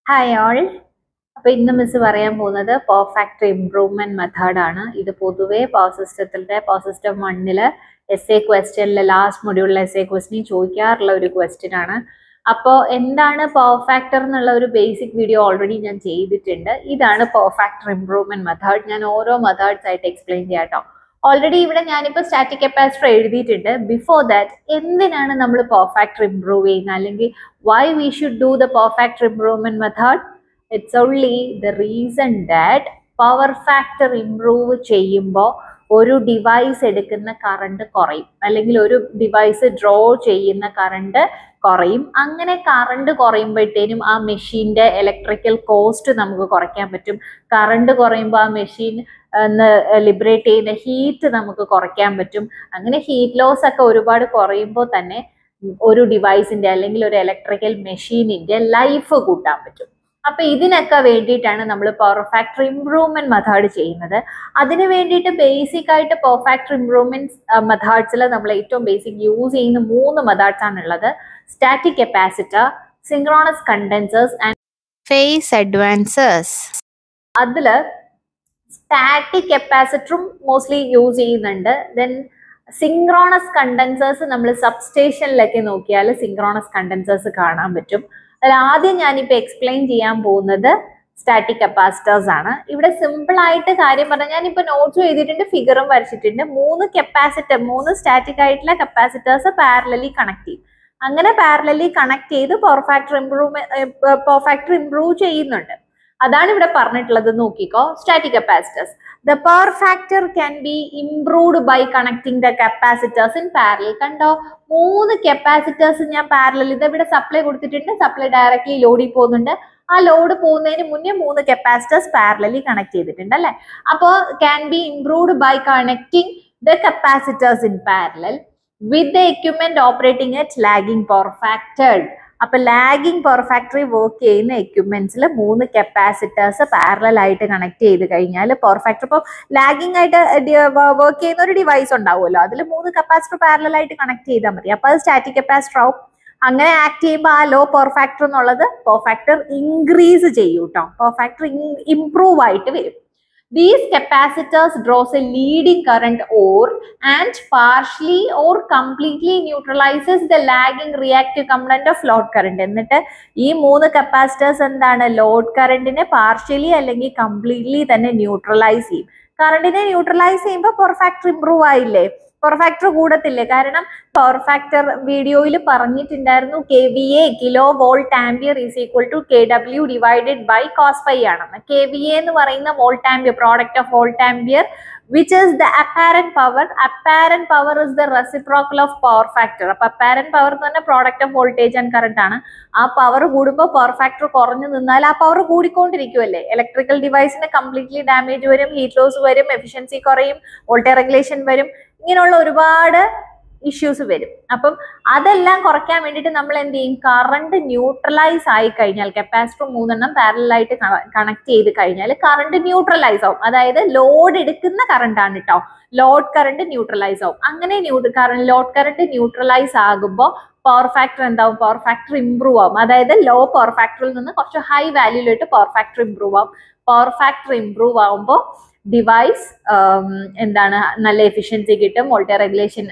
Hi all അപ്പൊ ഇന്ന് miss പറയാൻ പോകുന്നത് പെർഫെക്റ്റ് ഇംപ്രൂവ്മെന്റ് മെത്തേഡ് ആണ് ഇത് പൊതുവെ പവർ സിസ്റ്റത്തിന്റെ പവർ സിസ്റ്റം വണ്ണില് എസ് എ ക്വസ്റ്റ്യനിലെ ലാസ്റ്റ് മൊഡ്യൂളിലെ എസ് എ ക്വസ്റ്റ്യൻ ചോദിക്കാറുള്ള ഒരു ക്വസ്റ്റ്യൻ ആണ് അപ്പോൾ എന്താണ് പെർഫാക്ടർ എന്നുള്ള ഒരു ബേസിക് വീഡിയോ ഓൾറെഡി ഞാൻ ചെയ്തിട്ടുണ്ട് ഇതാണ് പെർഫാക്ടർ ഇംപ്രൂവ്മെന്റ് മെത്തേഡ് ഞാൻ ഓരോ മെത്തേഡ്സ് ആയിട്ട് എക്സ്പ്ലെയിൻ ചെയ്യാം കേട്ടോ ഓൾറെഡി ഇവിടെ ഞാനിപ്പോൾ സ്റ്റാറ്റിക് കപ്പാസിറ്റർ എഴുതിയിട്ടുണ്ട് ബിഫോർ ദാറ്റ് എന്തിനാണ് നമ്മൾ പെർഫാക്ടർ ഇംപ്രൂവ് ചെയ്യുന്നത് അല്ലെങ്കിൽ why we should do the perfect improvement method it's only the reason that power factor improve ചെയ്യുമ്പോൾ ഒരു ഡിവൈസ് എടുക്കുന്ന കറണ്ട് കുറയും അല്ലെങ്കിൽ ഒരു ഡിവൈസ് ഡ്രോ ചെയ്യുന്ന കറണ്ട് കുറയും അങ്ങനെ കറണ്ട് കുറയുമ്പോഴത്തേനും ആ മെഷീൻ്റെ ഇലക്ട്രിക്കൽ കോസ്റ്റ് നമുക്ക് കുറയ്ക്കാൻ പറ്റും കറണ്ട് കുറയുമ്പോൾ ആ മെഷീൻ ലിബറേറ്റ് ചെയ്യുന്ന ഹീറ്റ് നമുക്ക് കുറയ്ക്കാൻ പറ്റും അങ്ങനെ ഹീറ്റ് ലോസ് ഒക്കെ ഒരുപാട് കുറയുമ്പോൾ തന്നെ ഒരു ഡിവൈസിന്റെ അല്ലെങ്കിൽ ഒരു ഇലക്ട്രിക്കൽ മെഷീനിന്റെ ലൈഫ് കൂട്ടാൻ പറ്റും അപ്പൊ ഇതിനൊക്കെ വേണ്ടിയിട്ടാണ് നമ്മൾ പെർഫാക്ടർ ഇംപ്രൂവ്മെന്റ് മെത്തേഡ് ചെയ്യുന്നത് അതിന് വേണ്ടിയിട്ട് ബേസിക് ആയിട്ട് പെർഫാക്ടർ ഇംപ്രൂവ്മെന്റ് മെത്തേഡ്സിൽ നമ്മൾ ഏറ്റവും ബേസിക് യൂസ് ചെയ്യുന്ന മൂന്ന് മെത്തേഡ്സ് ആണുള്ളത് static capacitor synchronous condensers and phase advancers അതില് സ്റ്റാറ്റിക് കപ്പാസിറ്ററും മോസ്റ്റ്ലി യൂസ് ചെയ്യുന്നുണ്ട് ദെൻ സിങ്ക്രോണസ് കണ്ടൻസേഴ്സ് നമ്മൾ സബ്സ്റ്റേഷനിലൊക്കെ നോക്കിയാൽ സിങ്ക്രോണസ് കണ്ടൻസേഴ്സ് കാണാൻ പറ്റും അതിൽ ആദ്യം ഞാനിപ്പോൾ എക്സ്പ്ലെയിൻ ചെയ്യാൻ പോകുന്നത് സ്റ്റാറ്റിക് കപ്പാസിറ്റേഴ്സ് ആണ് ഇവിടെ സിമ്പിൾ ആയിട്ട് കാര്യം പറഞ്ഞാൽ ഞാനിപ്പോൾ നോട്ട്സ് എഴുതിയിട്ടുണ്ട് ഫിഗറും വരച്ചിട്ടുണ്ട് മൂന്ന് കപ്പാസിറ്റർ മൂന്ന് സ്റ്റാറ്റിക് ആയിട്ടുള്ള കപ്പാസിറ്റേഴ്സ് പാരലലി കണക്ട് ചെയ്യും അങ്ങനെ പാരലലി കണക്ട് ചെയ്ത് പെർഫാക്ടർ ഇംപ്രൂവ്മെന്റ് പെർഫാക്ടർ ഇംപ്രൂവ് ചെയ്യുന്നുണ്ട് അതാണ് ഇവിടെ പറഞ്ഞിട്ടുള്ളത് നോക്കിക്കോ static capacitors the power factor can be improved by connecting the capacitors in parallel കണ്ടോ മൂന്ന് കപ്പാസിറ്റേഴ്സ് ഞാൻ പാരലൽ ഇത് ഇവിടെ സപ്ലൈ കൊടുത്തിട്ടുണ്ട് സപ്ലൈ ഡയറക്ട്ലി ലോഡിൽ പോകുന്നുണ്ട് ആ ലോഡ് പോകുന്നതിന് മുന്നേ മൂന്ന് കപ്പാസിറ്റേഴ്സ് പാരലലി കണക്ട് ചെയ്തിട്ടുണ്ട് അല്ലെ അപ്പോൾ can be improved by connecting the capacitors in parallel with the equipment operating at lagging power factor അപ്പൊ ലാഗിങ് പെർഫാക്ടറി വർക്ക് ചെയ്യുന്ന എക്യുപ്മെന്റ്സിൽ മൂന്ന് കപ്പാസിറ്റേഴ്സ് പാരലൽ ആയിട്ട് കണക്ട് ചെയ്ത് കഴിഞ്ഞാൽ പെർഫാക്ടർ ഇപ്പോൾ ലാഗിങ് ആയിട്ട് വർക്ക് ചെയ്യുന്ന ഒരു ഡിവൈസ് ഉണ്ടാവുമല്ലോ അതിൽ മൂന്ന് കപ്പാസിറ്റർ പാരലൽ ആയിട്ട് കണക്ട് ചെയ്താൽ മതി അപ്പൊ അത് സ്റ്റാറ്റിക് കപ്പാസിറ്റർ ആവും അങ്ങനെ ആക്ട് ചെയ്യുമ്പോൾ ആ ലോ പെർഫാക്ടർ എന്നുള്ളത് പെർഫാക്ടർ ഇൻക്രീസ് ചെയ്യും കേട്ടോ പെർഫാക്ടർ ഇംപ്രൂവ് ആയിട്ട് വരും These capacitors draws a leading current or and partially or completely neutralizes the lagging reactive component of load current. എന്നിട്ട് ഈ മൂന്ന് കപ്പാസിറ്റേഴ്സ് എന്താണ് ലോഡ് കറണ്ടിനെ പാർഷ്യലി അല്ലെങ്കിൽ കംപ്ലീറ്റ്ലി തന്നെ ന്യൂട്രലൈസ് ചെയ്യും കറണ്ടിനെ ന്യൂട്രലൈസ് ചെയ്യുമ്പോൾ പെർഫാക്ടർ ഇംപ്രൂവ് ആയില്ലേ പെർഫാക്ടർ കൂടത്തില്ലേ കാരണം പെർഫാക്ടർ വീഡിയോയിൽ പറഞ്ഞിട്ടുണ്ടായിരുന്നു K V A kilo volt ampere is equal to K W divided by cos phi ആണെന്ന് കെ വി എ എന്ന് പറയുന്ന volt ampere product of volt ampere which is the apparent power apparent power is the reciprocal of power factor അപ്പൊ apparent power എന്ന് പറഞ്ഞാൽ product of voltage and current ആണ് ആ power കൂടുമ്പോൾ power factor കുറഞ്ഞു നിന്നാൽ ആ പവർ കൂടിക്കൊണ്ടിരിക്കുമല്ലേ ഇലക്ട്രിക്കൽ ഡിവൈസിന് കംപ്ലീറ്റ്ലി ഡാമേജ് വരും ഹീറ്റ് ലോസ് വരും എഫിഷ്യൻസി കുറയും വോൾട്ടേജ് റെഗുലേഷൻ വരും ഇങ്ങനെയുള്ള ഒരുപാട് ഇഷ്യൂസ് വരും അപ്പം അതെല്ലാം കുറയ്ക്കാൻ വേണ്ടിയിട്ട് നമ്മൾ എന്ത് ചെയ്യും കറണ്ട് ന്യൂട്രലൈസ് ആയി കഴിഞ്ഞാൽ കപ്പാസിറ്റർ മൂന്നെണ്ണം പാരലായിട്ട് കണക്ട് ചെയ്ത് കഴിഞ്ഞാൽ കറണ്ട് ന്യൂട്രലൈസ് ആവും അതായത് ലോഡ് എടുക്കുന്ന കറണ്ട് ആണ് കേട്ടോ ലോഡ് കറണ്ട് ന്യൂട്രലൈസ് ആവും അങ്ങനെ കറണ്ട് ലോഡ് കറണ്ട് ന്യൂട്രലൈസ് ആകുമ്പോൾ പവർ ഫാക്ടർ എന്താവും പവർ ഫാക്ടർ ഇംപ്രൂവ് ആവും അതായത് ലോ പവർ ഫാക്ടറിൽ നിന്ന് കുറച്ച് ഹൈ വാല്യൂലോട്ട് പവർ ഫാക്ടർ ഇംപ്രൂവ് ആവും പവർ ഫാക്ടർ ഇംപ്രൂവ് ആവുമ്പോൾ ഡിവൈസ് എന്താണ് നല്ല എഫിഷ്യൻസി കിട്ടും വോൾട്ടേജ് റെഗുലേഷൻ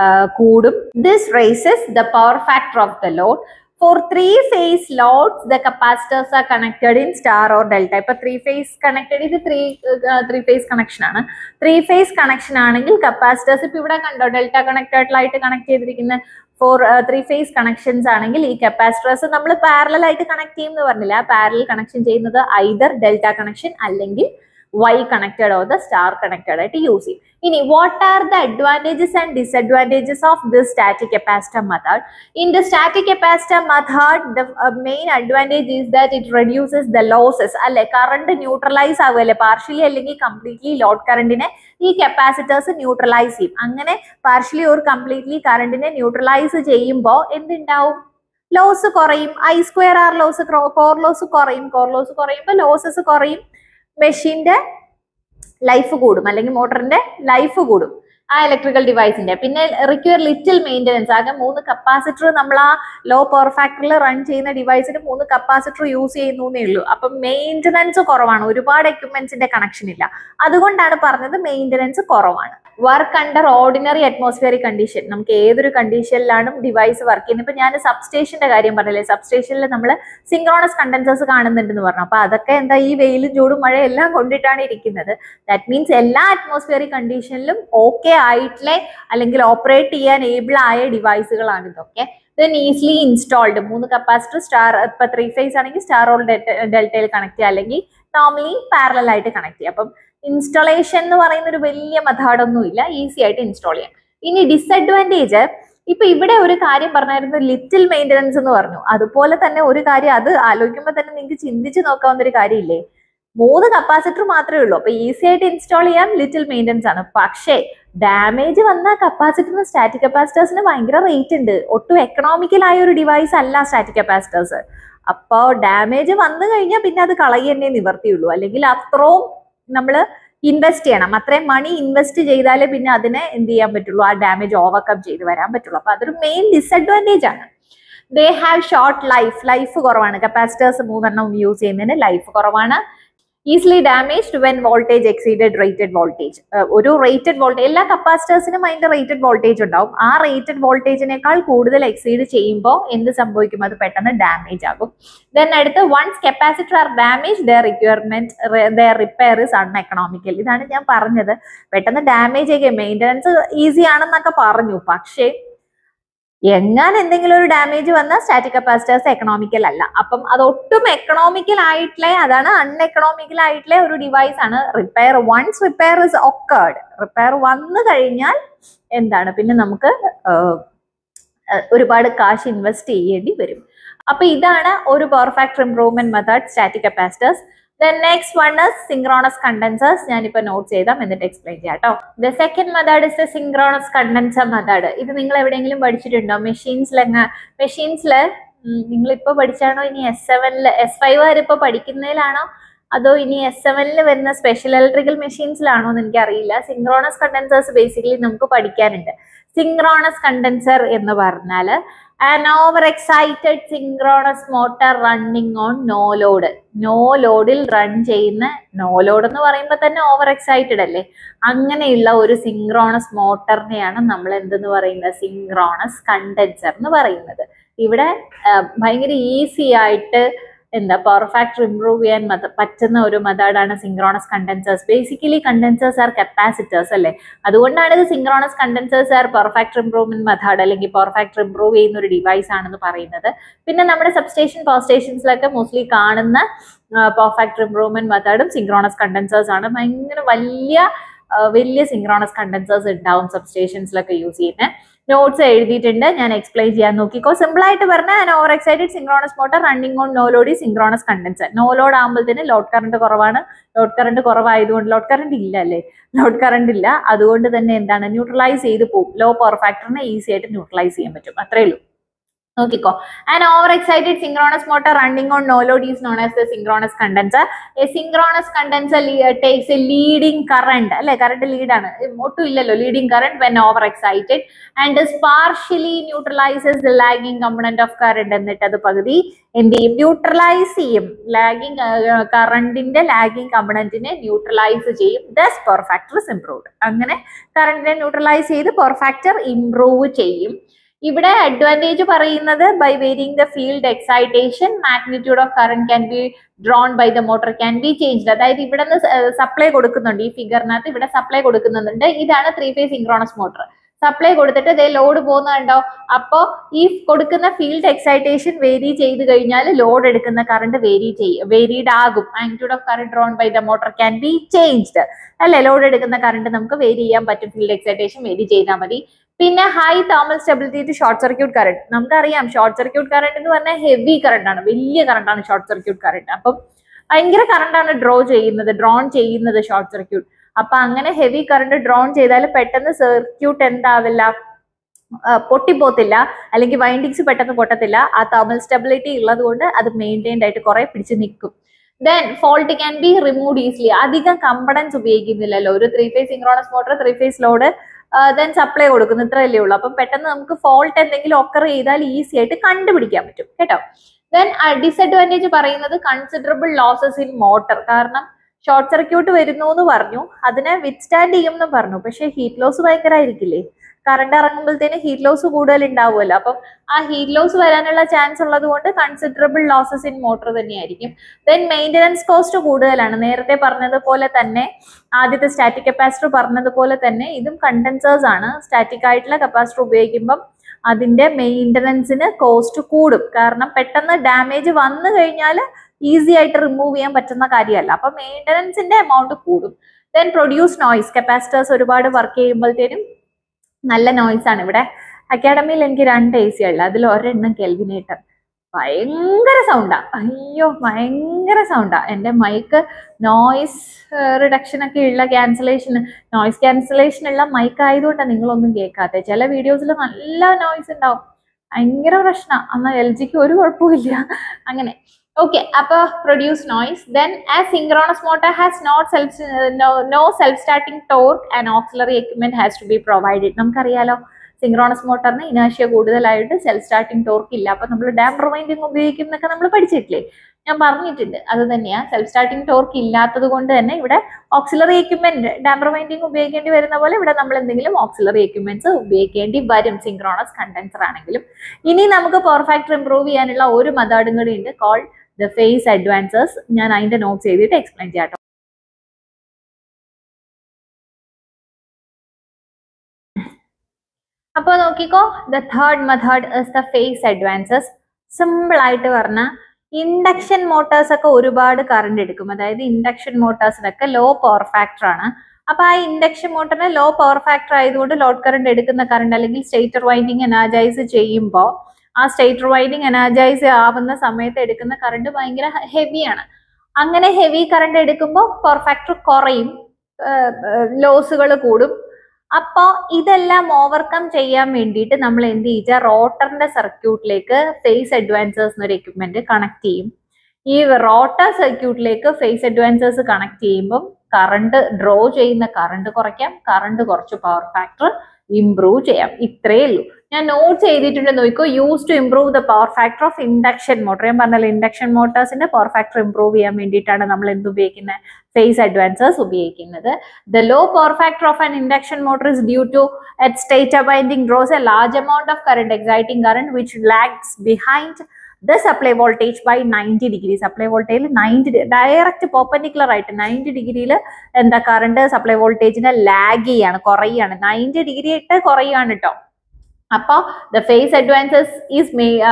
കൂടും this raises the power factor of the load for three phase loads the capacitors are connected in star or delta ഇപ്പൊ three phase connected ഇത് three three phase connection ആണ് three phase connection ആണെങ്കിൽ capacitors ഇപ്പൊ ഇവിടെ കണ്ടോ delta കണക്റ്റഡിലായിട്ട് connect ചെയ്തിരിക്കുന്ന for three phase connections ആണെങ്കിൽ ഈ കപ്പാസിറ്റേഴ്സ് നമ്മൾ പാരലൽ ആയിട്ട് കണക്ട് ചെയ്യും എന്ന് പറഞ്ഞില്ല ആ പാരലൽ കണക്ഷൻ ചെയ്യുന്നത് ഐദർ ഡെൽറ്റ കണക്ഷൻ അല്ലെങ്കിൽ Y connected or the star connected ആയിട്ട് യൂസ് ചെയ്യും ഇനി what are the advantages and disadvantages of this static capacitor method in the static capacitor method the main advantage is that it reduces the losses അല്ലെ current neutralise ആകുമല്ലേ partially അല്ലെങ്കിൽ completely load കറണ്ടിനെ ഈ capacitors neutralise ചെയ്യും അങ്ങനെ partially or completely കറണ്ടിനെ neutralise ചെയ്യുമ്പോൾ എന്തുണ്ടാവും ലോസ് കുറയും I square R loss core loss കുറയും കോർ ലോസ് കുറയുമ്പോൾ ലോസസ് കുറയും മെഷീന്റെ ലൈഫ് കൂടും അല്ലെങ്കിൽ മോട്ടറിന്റെ ലൈഫ് കൂടും ആ ഇലക്ട്രിക്കൽ ഡിവൈസിന്റെ പിന്നെ റിക്വയർ ലിറ്റിൽ മെയിൻ്റെനൻസ് ആകെ മൂന്ന് കപ്പാസിറ്റർ നമ്മൾ ആ ലോ പവർ ഫാക്ടറിൽ റൺ ചെയ്യുന്ന ഡിവൈസിന് മൂന്ന് കപ്പാസിറ്റർ യൂസ് ചെയ്യുന്നേ ഉള്ളൂ അപ്പം മെയിൻ്റെനൻസ് കുറവാണ് ഒരുപാട് എക്യുപ്മെന്റ്സിന്റെ കണക്ഷൻ ഇല്ല അതുകൊണ്ടാണ് പറഞ്ഞത് മെയിൻ്റെനൻസ് കുറവാണ് work under ordinary atmospheric condition നമുക്ക് ഏതൊരു കണ്ടീഷനിലാണ് ഡിവൈസ് വർക്ക് ചെയ്യുന്നത് ഇപ്പൊ ഞാൻ സബ്സ്റ്റേഷന്റെ കാര്യം പറഞ്ഞില്ലേ സബ്സ്റ്റേഷനിൽ നമ്മൾ സിങ്ക്രോണസ് കണ്ടൻസേഴ്സ് കാണുന്നുണ്ടെന്ന് പറഞ്ഞു അപ്പൊ അതൊക്കെ എന്താ ഈ വെയിലും ചൂടും മഴയും എല്ലാം കൊണ്ടിട്ടാണ് ഇരിക്കുന്നത് ദാറ്റ് മീൻസ് എല്ലാ അറ്റ്മോസ്ഫിയറിക് കണ്ടീഷനിലും ഓക്കെ ആയിട്ടുള്ള അല്ലെങ്കിൽ ഓപ്പറേറ്റ് ചെയ്യാൻ ഏബിൾ ആയ ഡിവൈസുകളാണ് ഇതൊക്കെ ദെൻ ഈസിലി ഇൻസ്റ്റാൾഡ് മൂന്ന് കപ്പാസിറ്റർ സ്റ്റാർ ഇപ്പൊ ത്രീ ഫേസ് ആണെങ്കിൽ സ്റ്റാർ ഓൾ ഡെൽറ്റയിൽ കണക്ട് ചെയ്യുക അല്ലെങ്കിൽ നോർമലി പാരലൽ ആയിട്ട് കണക്ട് ചെയ്യുക അപ്പം ഇൻസ്റ്റാളേഷൻ എന്ന് പറയുന്ന ഒരു വലിയ മെത്തേഡ് ഒന്നും ഇല്ല ഈസി ആയിട്ട് ഇൻസ്റ്റാൾ ചെയ്യാം ഇനി ഡിസഡ്വാൻറ്റേജ് ഇപ്പൊ ഇവിടെ ഒരു കാര്യം പറഞ്ഞായിരുന്നു ലിറ്റിൽ മെയിൻ്റെനൻസ് എന്ന് പറഞ്ഞു അതുപോലെ തന്നെ ഒരു കാര്യം അത് ആലോചിക്കുമ്പോൾ തന്നെ നിങ്ങൾക്ക് ചിന്തിച്ച് നോക്കാവുന്ന ഒരു കാര്യമില്ലേ മൂന്ന് കപ്പാസിറ്റർ മാത്രമേ ഉള്ളൂ അപ്പൊ ഈസി ആയിട്ട് ഇൻസ്റ്റാൾ ചെയ്യാം ലിറ്റിൽ മെയിൻ്റെനൻസ് ആണ് പക്ഷേ ഡാമേജ് വന്ന കപ്പാസിറ്ററിന് സ്റ്റാറ്റിക് കപ്പാസിറ്റേഴ്സിന് ഭയങ്കര റേറ്റ് ഉണ്ട് ഒട്ടും എക്കണോമിക്കൽ ആയ ഒരു ഡിവൈസ് അല്ല സ്റ്റാറ്റിക് കപ്പാസിറ്റേഴ്സ് അപ്പോൾ ഡാമേജ് വന്നു കഴിഞ്ഞാൽ പിന്നെ അത് കളയന്നെ നിവർത്തിയുള്ളൂ അല്ലെങ്കിൽ അത്രയും നമ്മൾ ഇൻവെസ്റ്റ് ചെയ്യണം അത്രയും മണി ഇൻവെസ്റ്റ് ചെയ്താലേ പിന്നെ അതിനെ എന്ത് ചെയ്യാൻ പറ്റുള്ളൂ ആ ഡാമേജ് ഓവർകം ചെയ്ത് വരാൻ പറ്റുള്ളൂ അപ്പൊ അതൊരു മെയിൻ ഡിസഡ്വാൻറ്റേജ് ആണ് they have short life life കുറവാണ് കപ്പാസിറ്റേഴ്സ് മൂന്നെണ്ണം യൂസ് ചെയ്യുന്നതിന് ലൈഫ് കുറവാണ് easily damaged when voltage exceeded rated voltage ഒരു റേറ്റഡ് വോൾട്ടേജ് എല്ലാ കപ്പാസിറ്റേഴ്സിനും അതിന്റെ റേറ്റഡ് വോൾട്ടേജ് ഉണ്ടാവും ആ റേറ്റഡ് വോൾട്ടേജിനേക്കാൾ കൂടുതൽ എക്സീഡ് ചെയ്യുമ്പോൾ എന്ത് സംഭവിക്കും അത് പെട്ടെന്ന് ഡാമേജ് ആകും ദെൻ അടുത്ത് once capacitor are damage their requirement their repair is uneconomical ഇതാണ് ഞാൻ പറഞ്ഞത് പെട്ടെന്ന് ഡാമേജ് ഒക്കെ മെയിൻ്റനൻസ് ഈസി ആണെന്നൊക്കെ പറഞ്ഞു പക്ഷേ എങ്ങാൻ എന്തെങ്കിലും ഒരു ഡാമേജ് വന്നാൽ സ്റ്റാറ്റിക് കപ്പാസിറ്റേഴ്സ് എക്കണോമിക്കൽ അല്ല അപ്പം അത് ഒട്ടും എക്കണോമിക്കൽ ആയിട്ടുള്ള അതാണ് അൺഎക്കണോമിക്കൽ ആയിട്ടുള്ള ഒരു ഡിവൈസ് ആണ് repair once repair is occurred repair വന്നു കഴിഞ്ഞാൽ എന്താണ് പിന്നെ നമുക്ക് ഒരുപാട് കാശ് ഇൻവെസ്റ്റ് ചെയ്യേണ്ടി വരും അപ്പൊ ഇതാണ് ഒരു power factor improvement method static capacitors the next one is synchronous condensers ഞാനിപ്പോ നോട്ട് ചെയ്താം എന്നിട്ട് എക്സ്പ്ലെയിൻ ചെയ്യാം കേട്ടോ the second method is the synchronous condenser method ഇത് നിങ്ങൾ എവിടെയെങ്കിലും പഠിച്ചിട്ടുണ്ടോ മെഷീൻസിലെങ്ങ മെഷീൻസിൽ നിങ്ങൾ ഇപ്പൊ പഠിച്ചാണോ ഇനി എസ് സെവനിൽ എസ് ഫൈവ് വരെ ഇപ്പൊ പഠിക്കുന്നതിലാണോ അതോ ഇനി എസ് സെവനിൽ വരുന്ന സ്പെഷ്യൽ ഇലക്ട്രിക്കൽ മെഷീൻസിലാണോ എന്ന് എനിക്കറിയില്ല സിങ്ക്രോണസ് കണ്ടൻസേഴ്സ് ബേസിക്കലി നമുക്ക് പഠിക്കാനുണ്ട് സിങ്ക്രോണസ് കണ്ടൻസർ എന്ന് പറഞ്ഞാൽ an over excited synchronous motor running on no load no ലോഡിൽ റൺ ചെയ്യുന്ന നോ ലോഡ് എന്ന് പറയുമ്പോൾ തന്നെ ഓവർ എക്സൈറ്റഡ് അല്ലേ അങ്ങനെയുള്ള ഒരു സിങ്ക്രോണസ് മോട്ടറിനെയാണ് നമ്മൾ എന്തെന്ന് പറയുന്നത് സിങ്ക്രോണസ് കണ്ടൻസർ എന്ന് പറയുന്നത് ഇവിടെ ഭയങ്കര ഈസി ആയിട്ട് എന്താ പവർ ഫാക്ടർ ഇംപ്രൂവ് ചെയ്യാൻ പറ്റുന്ന ഒരു മെത്തേഡാണ് synchronous condensers basically condensers are capacitors അല്ലേ അതുകൊണ്ടാണ് ഇത് synchronous condensers are power factor improvement method അല്ലെങ്കിൽ പവർ ഫാക്ടർ ഇംപ്രൂവ് ചെയ്യുന്ന ഒരു ഡിവൈസ് ആണെന്ന് പറയുന്നത് പിന്നെ നമ്മുടെ സബ്സ്റ്റേഷൻ പവർ സ്റ്റേഷൻസിലൊക്കെ മോസ്റ്റ്ലി കാണുന്ന പവർ ഫാക്ടർ ഇംപ്രൂവ്മെന്റ് മെത്തേഡും സിങ്ക്രോണസ് കണ്ടൻസേഴ്സ് ആണ് ഭയങ്കര വലിയ വലിയ സിങ്ക്രോണസ് കണ്ടൻസേഴ്സ് ഉണ്ടാവും സബ്സ്റ്റേഷൻസിലൊക്കെ യൂസ് ചെയ്യുന്നത് നോട്ട്സ് എഴുതിയിട്ടുണ്ട് ഞാൻ എക്സ്പ്ലെയിൻ ചെയ്യാൻ നോക്കിക്കോ സിമ്പിൾ ആയിട്ട് പറഞ്ഞാൽ over excited synchronous motor running on no load synchronous condenser no load ആകുമ്പോഴത്തേന് ലോഡ് കറണ്ട് കുറവാണ് ലോഡ് കറണ്ട് കുറവായതുകൊണ്ട് ലോഡ് കറണ്ട് ഇല്ല അല്ലേ ലോഡ് കറണ്ട് ഇല്ല അതുകൊണ്ട് തന്നെ എന്താണ് ന്യൂട്രലൈസ് ചെയ്ത് പോകും ലോ പവർ ഫാക്ടറിനെ ഈസി ആയിട്ട് ന്യൂട്രലൈസ് ചെയ്യാൻ പറ്റും അത്രേ ഉള്ളൂ നോക്കിക്കോ an over excited synchronous motor running on no load is known as the synchronous condenser a synchronous condenser takes a leading current അല്ലെ കറണ്ട് ലീഡാണ് ഒട്ടും ഇല്ലല്ലോ leading current when over excited and partially neutralises the lagging component of current എന്നിട്ട് അത് പകുതി എന്ത് ചെയ്യും neutralise ചെയ്യും ലാഗിങ് കറണ്ടിന്റെ ലാഗിങ് കമ്പണന്റിനെ ന്യൂട്രലൈസ് ചെയ്യും thus power factor is improved അങ്ങനെ കറണ്ടിനെ ന്യൂട്രലൈസ് ചെയ്ത് പവർ ഫാക്ടർ ഇംപ്രൂവ് ചെയ്യും ഇവിടെ അഡ്വാൻറ്റേജ് പറയുന്നത് by varying the field excitation magnitude of current can be drawn by the motor can be changed അതായത് ഇവിടെ നിന്ന് സപ്ലൈ കൊടുക്കുന്നുണ്ട് ഈ ഫിഗറിനകത്ത് ഇവിടെ സപ്ലൈ കൊടുക്കുന്നുണ്ട് ഇതാണ് three phase synchronous motor supply കൊടുത്തിട്ട് ഇതേ ലോഡ് പോകുന്നുണ്ടോ അപ്പോൾ ഈ കൊടുക്കുന്ന ഫീൽഡ് എക്സൈറ്റേഷൻ വേരി ചെയ്ത് കഴിഞ്ഞാൽ ലോഡ് എടുക്കുന്ന കറണ്ട് വേരി ചെയ്യും വേരിഡ് ആകും magnitude of current drawn by the motor can be changed അല്ലെ ലോഡ് എടുക്കുന്ന കറണ്ട് നമുക്ക് വേരി ചെയ്യാൻ പറ്റും ഫീൽഡ് എക്സൈറ്റേഷൻ വേരി ചെയ്താൽ മതി പിന്നെ high thermal stability to short circuit current നമുക്കറിയാം ഷോർട്ട് സർക്യൂട്ട് കറണ്ട് എന്ന് പറഞ്ഞാൽ ഹെവി കറണ്ട് ആണ് വലിയ കറണ്ട് ആണ് ഷോർട്ട് സർക്യൂട്ട് കറണ്ട് അപ്പം ഭയങ്കര കറണ്ട് ആണ് ഡ്രോ ചെയ്യുന്നത് ഡ്രോൺ ചെയ്യുന്നത് ഷോർട്ട് സർക്യൂട്ട് അപ്പൊ അങ്ങനെ ഹെവി കറണ്ട് ഡ്രോൺ ചെയ്താൽ പെട്ടെന്ന് സർക്യൂട്ട് എന്താവില്ല പൊട്ടിപ്പോത്തില്ല അല്ലെങ്കിൽ വൈൻഡിങ്സ് പെട്ടെന്ന് പൊട്ടത്തില്ല ആ തേർമൽ സ്റ്റെബിലിറ്റി ഉള്ളത് കൊണ്ട് അത് മെയിൻറ്റൈൻഡ് ആയിട്ട് കുറെ പിടിച്ച് നിൽക്കും then fault can be remove easily അധികം കമ്പണൻസ് ഉപയോഗിക്കുന്നില്ലല്ലോ ഒരു three phase synchronous motor three phase load then supply കൊടുക്കുന്നു ഇത്രയല്ലേ ഉള്ളൂ അപ്പം പെട്ടെന്ന് നമുക്ക് ഫോൾട്ട് എന്തെങ്കിലും ഒക്കർ ചെയ്താൽ ഈസി ആയിട്ട് കണ്ടുപിടിക്കാൻ പറ്റും കേട്ടോ ദെൻ ഡിസഡ്വാൻറ്റേജ് പറയുന്നത് കൺസിഡറബിൾ ലോസസ് ഇൻ മോട്ടർ കാരണം ഷോർട്ട് സർക്യൂട്ട് വരുന്നു എന്ന് പറഞ്ഞു അതിനെ വിത്ത്സ്റ്റാൻഡ് ചെയ്യും എന്ന് പറഞ്ഞു പക്ഷെ ഹീറ്റ് ലോസ് ഭയങ്കരമായിരിക്കില്ലേ കറണ്ട് ഇറങ്ങുമ്പോഴത്തേന് ഹീറ്റ് ലോസ് കൂടുതൽ ഉണ്ടാവുമല്ലോ അപ്പം ആ ഹീറ്റ് ലോസ് വരാനുള്ള ചാൻസ് ഉള്ളത് കൊണ്ട് കൺസിഡറബിൾ ലോസസ് ഇൻ മോട്ടർ തന്നെയായിരിക്കും ദെൻ മെയിൻ്റനൻസ് കോസ്റ്റ് കൂടുതലാണ് നേരത്തെ പറഞ്ഞതുപോലെ തന്നെ ആദ്യത്തെ സ്റ്റാറ്റിക് കപ്പാസിറ്റർ പറഞ്ഞതുപോലെ തന്നെ ഇതും കണ്ടൻസേഴ്സ് ആണ് സ്റ്റാറ്റിക് ആയിട്ടുള്ള കപ്പാസിറ്റർ ഉപയോഗിക്കുമ്പം അതിന്റെ മെയിൻ്റനൻസിന് കോസ്റ്റ് കൂടും കാരണം പെട്ടെന്ന് ഡാമേജ് വന്നു കഴിഞ്ഞാൽ ഈസി ആയിട്ട് റിമൂവ് ചെയ്യാൻ പറ്റുന്ന കാര്യമല്ല അപ്പൊ മെയിൻ്റനൻസിന്റെ എമൗണ്ട് കൂടും ദെൻ പ്രൊഡ്യൂസ് നോയ്സ് കപ്പാസിറ്റേഴ്സ് ഒരുപാട് വർക്ക് ചെയ്യുമ്പോഴത്തേനും നല്ല നോയ്സ് ആണ് ഇവിടെ അക്കാഡമിയിൽ എനിക്ക് രണ്ട് എ സി ഉള്ളത് അതിൽ ഒരെണ്ണം കെൽവിനേറ്റർ ഭയങ്കര സൗണ്ടാ അയ്യോ ഭയങ്കര സൗണ്ടാ എൻ്റെ മൈക്ക് നോയ്സ് റിഡക്ഷൻ ഒക്കെ ഉള്ള ക്യാൻസലേഷൻ നോയ്സ് ക്യാൻസലേഷൻ ഉള്ള മൈക്ക് ആയതുകൊണ്ടാണ് നിങ്ങളൊന്നും കേൾക്കാത്തത് ചില വീഡിയോസിൽ നല്ല നോയ്സ് ഉണ്ടാവും ഭയങ്കര പ്രശ്നം എന്നാൽ എൽ ജിക്ക് ഒരു കുഴപ്പമില്ല അങ്ങനെ ഓക്കെ അപ്പോൾ produce noise then as synchronous motor has not self no self starting torque and auxiliary equipment has to be provided നമുക്കറിയാലോ സിങ്ക്രോണസ് മോട്ടറിന് ഇനാഷ്യ കൂടുതലായിട്ട് സെൽഫ് സ്റ്റാർട്ടിംഗ് ടോർക്ക് ഇല്ല അപ്പൊ നമ്മൾ ഡാം റിവൈൻഡിങ് ഉപയോഗിക്കും എന്നൊക്കെ നമ്മൾ പഠിച്ചിട്ടില്ലേ ഞാൻ പറഞ്ഞിട്ടുണ്ട് അത് തന്നെയാ സെൽഫ് സ്റ്റാർട്ടിംഗ് ടോർക്ക് ഇല്ലാത്തത് കൊണ്ട് തന്നെ ഇവിടെ ഓക്സിലറി എക്യുപ്മെന്റ് ഡാം റിവൈൻഡിങ് ഉപയോഗിക്കേണ്ടി വരുന്ന പോലെ ഇവിടെ നമ്മൾ എന്തെങ്കിലും ഓക്സിലറി എക്യുപ്മെന്റ്സ് ഉപയോഗിക്കേണ്ടി വരും സിങ്ക്രോണസ് കണ്ടൻസർ ആണെങ്കിലും ഇനി നമുക്ക് പവർ ഫാക്ടർ ഇംപ്രൂവ് ചെയ്യാനുള്ള ഒരു മെത്തേഡും കൂടി ഉണ്ട് കോൾ ദ ഫേസ് അഡ്വാൻസസ് ഞാൻ അതിന്റെ നോട്ട്സ് ചെയ്തിട്ട് എക്സ്പ്ലെയിൻ ചെയ്യാം ട്ടോ. അപ്പൊ നോക്കിക്കോ the third method is the phase advances simple ആയിട്ട് പറഞ്ഞാൽ ഇൻഡക്ഷൻ മോട്ടോഴ്സ് ഒക്കെ ഒരുപാട് കറണ്ട് എടുക്കും അതായത് ഇൻഡക്ഷൻ മോട്ടോഴ്സിനൊക്കെ ലോ പവർ ഫാക്ടർ ആണ് അപ്പൊ ആ ഇൻഡക്ഷൻ മോട്ടറിന് ലോ പവർ ഫാക്ടർ ആയതുകൊണ്ട് ലോഡ് കറണ്ട് എടുക്കുന്ന കറണ്ട് അല്ലെങ്കിൽ സ്റ്റേറ്റർ വൈൻഡിങ് എനർജൈസ് ചെയ്യുമ്പോൾ ആ സ്റ്റേറ്റർ വൈൻഡിങ് എനർജൈസ് ആവുന്ന സമയത്ത് എടുക്കുന്ന കറണ്ട് ഭയങ്കര ഹെവിയാണ് അങ്ങനെ ഹെവി കറണ്ട് എടുക്കുമ്പോൾ പവർ ഫാക്ടർ കുറയും ലോസുകൾ കൂടും അപ്പോൾ ഇതെല്ലാം ഓവർകം ചെയ്യാൻ വേണ്ടിയിട്ട് നമ്മൾ എന്ത് ചെയ്യുക റോട്ടറിന്റെ സർക്യൂട്ടിലേക്ക് ഫേസ് അഡ്വാൻസേഴ്സ് എന്നൊരു എക്യുപ്മെന്റ് കണക്ട് ചെയ്യും ഈ റോട്ടർ സർക്യൂട്ടിലേക്ക് ഫേസ് അഡ്വാൻസേഴ്സ് കണക്ട് ചെയ്യുമ്പം കറണ്ട് ഡ്രോ ചെയ്യുന്ന കറണ്ട് കുറയ്ക്കാം കറണ്ട് കുറച്ച് പവർ ഫാക്ടർ ഇംപ്രൂവ് ചെയ്യാം ഇത്രയേ ഉള്ളൂ ഞാൻ നോട്ട് ചെയ്തിട്ടുണ്ട് നോക്കൂ use to improve the power factor of induction motor ഞാൻ പറഞ്ഞല്ലോ ഇൻഡക്ഷൻ മോട്ടേഴ്സിന്റെ പവർ ഫാക്ടർ ഇംപ്രൂവ് ചെയ്യാൻ വേണ്ടിയിട്ടാണ് നമ്മൾ എന്ത് ഉപയോഗിക്കുന്നത് ഫേസ് അഡ്വാൻസേഴ്സ് ഉപയോഗിക്കുന്നത് the low power factor of an induction motor is due to at stator winding draws a large amount of current exciting current which lags behind the supply voltage by 90 degree supply വോൾട്ടേജിൽ ninety direct perpendicular ആയിട്ട് ninety ഡിഗ്രിയിൽ എന്താ current supply വോൾട്ടേജിനെ lag ചെയ്യാണ് കുറയാണ് ninety degree ഇട്ട് കുറയാണ് കേട്ടോ അപ്പോൾ the phase advances is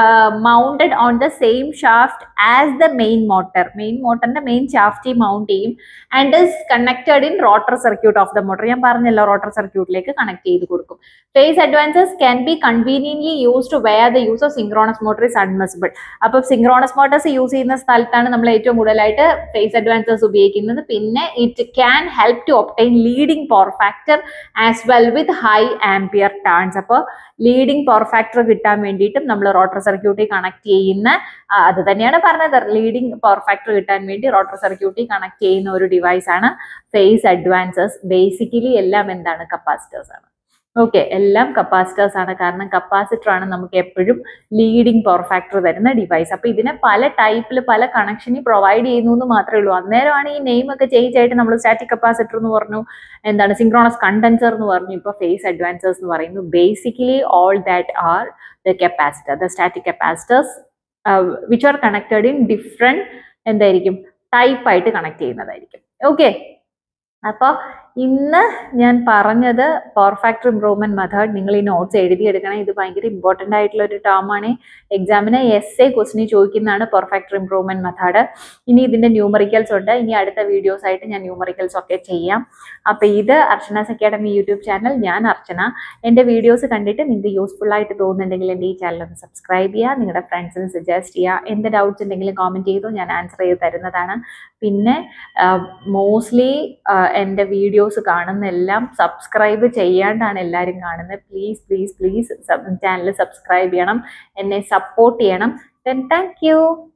mounted on the same shaft as the main motor main മോട്ടറിന്റെ മെയിൻ ഷാഫ്റ്റ് മൗണ്ട് ചെയ്യും and is connected in rotor circuit of the motor ഞാൻ പറഞ്ഞല്ലോ റോട്ടർ സർക്യൂട്ടിലേക്ക് കണക്ട് ചെയ്ത് കൊടുക്കും phase advances can be conveniently used where the use of synchronous motor is unmissable അപ്പോൾ synchronous motors use ചെയ്യുന്ന സ്ഥലത്താണ് നമ്മൾ ഏറ്റവും കൂടുതലായിട്ട് ഫേസ് അഡ്വാൻസസ് ഉപയോഗിക്കുന്നത് പിന്നെ it can help to obtain leading power factor as well with high ampere turns അപ്പോൾ leading power factor കിട്ടാൻ വേണ്ടിയിട്ടും നമ്മൾ റോട്ടർ സർക്യൂട്ടിൽ കണക്ട് ചെയ്യുന്ന ആ, അത് തന്നെയാണ് പറഞ്ഞത് ലീഡിംഗ് പവർ ഫാക്ടർ കിട്ടാൻ വേണ്ടി റോട്ടർ സർക്യൂട്ടിൽ കണക്ട് ചെയ്യുന്ന ഒരു ഡിവൈസ് ആണ് ഫേസ് അഡ്വാൻസസ് ബേസിക്കലി എല്ലാം എന്താണ് കപ്പാസിറ്റേഴ്സ് ആണ് ഓക്കെ എല്ലാം കപ്പാസിറ്റേഴ്സ് ആണ് കാരണം കപ്പാസിറ്റർ ആണ് നമുക്ക് എപ്പോഴും ലീഡിംഗ് പവർ ഫാക്ടർ തരുന്ന ഡിവൈസ് അപ്പൊ ഇതിനെ പല ടൈപ്പിൽ പല കണക്ഷനിൽ പ്രൊവൈഡ് ചെയ്യുന്നു എന്ന് മാത്രമേ ഉള്ളൂ അന്നേരമാണ് ഈ നെയിം ഒക്കെ ചേഞ്ച് ആയിട്ട് നമ്മൾ സ്റ്റാറ്റിക് കപ്പാസിറ്റർ എന്ന് പറഞ്ഞു എന്താണ് സിങ്ക്രോണസ് കണ്ടൻസർ എന്ന് പറഞ്ഞു ഇപ്പോൾ ഫേസ് അഡ്വാൻസേഴ്സ് എന്ന് പറയുന്നു basically all that are the capacitor the static capacitors which are connected in different എന്തായിരിക്കും ടൈപ്പ് ആയിട്ട് കണക്ട് ചെയ്യുന്നതായിരിക്കും ഓക്കെ അപ്പോൾ ഇന്ന് ഞാൻ പറഞ്ഞത് പവർ ഫാക്ടർ ഇംപ്രൂവ്മെന്റ് മെത്തേഡ് നിങ്ങൾ ഈ നോട്ട്സ് എഴുതിയെടുക്കണം ഇത് ഭയങ്കര ഇമ്പോർട്ടൻ്റ് ആയിട്ടുള്ള ഒരു ടേമാണ് എക്സാമിന് എസ് എ ക്വസ്റ്റിന് ചോദിക്കുന്നതാണ് പവർ ഫാക്ടർ ഇംപ്രൂവ്മെന്റ് മെത്തേഡ് ഇനി ഇതിന്റെ ന്യൂമറിക്കൽസ് ഉണ്ട് ഇനി അടുത്ത വീഡിയോസ് ആയിട്ട് ഞാൻ ന്യൂമറിക്കൽസ് ഒക്കെ ചെയ്യാം അപ്പോൾ ഇത് അർച്ചനാസ് അക്കാഡമി യൂട്യൂബ് ചാനൽ ഞാൻ അർച്ചന എൻ്റെ വീഡിയോസ് കണ്ടിട്ട് നിങ്ങൾക്ക് യൂസ്ഫുൾ ആയിട്ട് തോന്നുന്നുണ്ടെങ്കിൽ എൻ്റെ ഈ ചാനൽ ഒന്ന് സബ്സ്ക്രൈബ് ചെയ്യുക നിങ്ങളുടെ ഫ്രണ്ട്സിന് സജസ്റ്റ് ചെയ്യുക എന്ത് ഡൗട്ട്സ് ഉണ്ടെങ്കിലും കോമെൻറ്റ് ചെയ്തു ഞാൻ ആൻസർ ചെയ്ത് തരുന്നതാണ് പിന്നെ മോസ്റ്റ്ലി എൻ്റെ വീഡിയോസ് കാണുന്ന എല്ലാം സബ്സ്ക്രൈബ് ചെയ്യാണ്ടാണ് എല്ലാവരും കാണുന്നത് please please please channel subscribe ചെയ്യണം എന്നെ സപ്പോർട്ട് ചെയ്യണം ദെൻ താങ്ക് യു